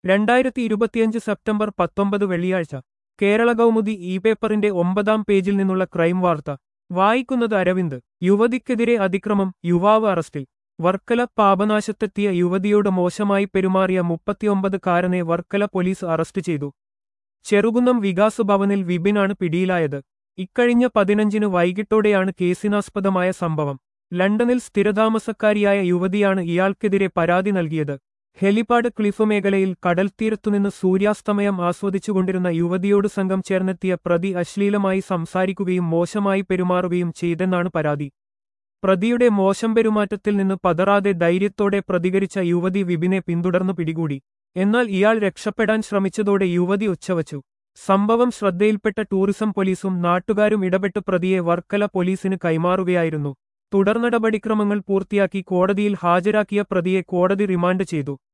രണ്ടായിരത്തി ഇരുപത്തിയഞ്ച് സെപ്റ്റംബർ പത്തൊമ്പത് വെള്ളിയാഴ്ച കേരള കൗമുദി ഇ പേപ്പറിന്റെ ഒമ്പതാം പേജിൽ നിന്നുള്ള ക്രൈം വാർത്ത വായിക്കുന്നത് അരവിന്ദ് യുവതിക്കെതിരെ അതിക്രമം യുവാവ് അറസ്റ്റിൽ വർക്കല പാപനാശത്തെത്തിയ യുവതിയോട് മോശമായി പെരുമാറിയ മുപ്പത്തിയൊമ്പത് കാരനെ വർക്കല പോലീസ് അറസ്റ്റ് ചെയ്തു ചെറുകുന്നം വികാസ് ഭവനിൽ വിപിനാണ് പിടിയിലായത് ഇക്കഴിഞ്ഞ പതിനഞ്ചിന് വൈകിട്ടോടെയാണ് കേസിനാസ്പദമായ സംഭവം ലണ്ടനിൽ സ്ഥിരതാമസക്കാരിയായ യുവതിയാണ് ഇയാൾക്കെതിരെ പരാതി നൽകിയത് ഹെലിപാഡ് ക്ലിഫ് മേഖലയിൽ കടൽത്തീരത്തുനിന്ന് സൂര്യാസ്തമയം ആസ്വദിച്ചുകൊണ്ടിരുന്ന യുവതിയോട് സംഘം ചേർന്നെത്തിയ പ്രതി അശ്ലീലമായി സംസാരിക്കുകയും മോശമായി പെരുമാറുകയും ചെയ്തെന്നാണ് പരാതി പ്രതിയുടെ മോശം പെരുമാറ്റത്തിൽ നിന്ന് പതറാതെ ധൈര്യത്തോടെ പ്രതികരിച്ച യുവതി വിപിനെ പിന്തുടർന്നു പിടികൂടി എന്നാൽ ഇയാൾ രക്ഷപ്പെടാൻ ശ്രമിച്ചതോടെ യുവതി ഉച്ചവച്ചു സംഭവം ശ്രദ്ധയിൽപ്പെട്ട ടൂറിസം പോലീസും നാട്ടുകാരും ഇടപെട്ട് പ്രതിയെ വർക്കല പോലീസിന് കൈമാറുകയായിരുന്നു തുടർനടപടിക്രമങ്ങൾ പൂർത്തിയാക്കി കോടതിയിൽ ഹാജരാക്കിയ പ്രതിയെ കോടതി റിമാൻഡ് ചെയ്തു